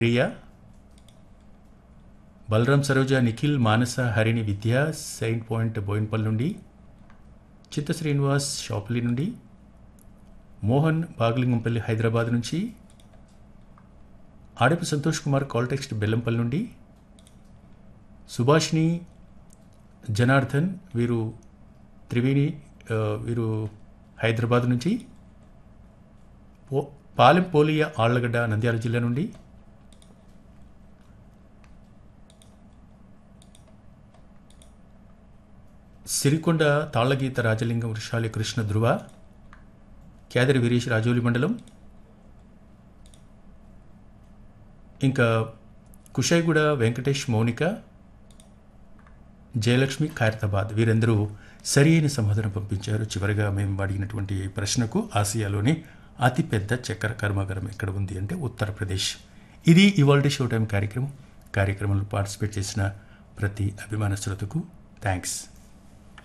Priya Balaram Saroja Nikhil Manasa Harini Vidya saint point Boinpally నుండి చిత్త శ్రీనివాస్ షాపులి నుండి మోహన్ బాగలింగంపల్లి హైదరాబాద్ నుంచి ఆడపు సంతోష్ కుమార్ కాల్టెక్స్ట్ బెల్లంపల్లి నుండి సుభాష్ని జనార్దన్ వీరు త్రివేణి ఆ, వీరు హైదరాబాద్ నుంచి పో పాలెం పోలియా ఆళ్లగడ్డ నంద్యాల జిల్లా నుండి సిరికొండ తాళ్లగీత రాజలింగం వృషాలి కృష్ణ ధృవ కేదరి వీరేష్ రాజోలి మండలం ఇంకా కుషాయిగూడ వెంకటేష్ మౌనిక జయలక్ష్మి ఖైరతాబాద్ వీరందరూ సరి అయిన సమాధానం పంపించారు చివరిగా మేము అడిగినటువంటి ప్రశ్నకు ఆసియాలోని అతిపెద్ద చక్కెర కర్మాగారం ఎక్కడ ఉంది అంటే ఉత్తరప్రదేశ్ ఇది ఇవాల్టి షో టైం కార్యక్రమం కార్యక్రమంలో పార్టిసిపేట్ చేసిన ప్రతి అభిమాన శ్రోతకు థ్యాంక్స్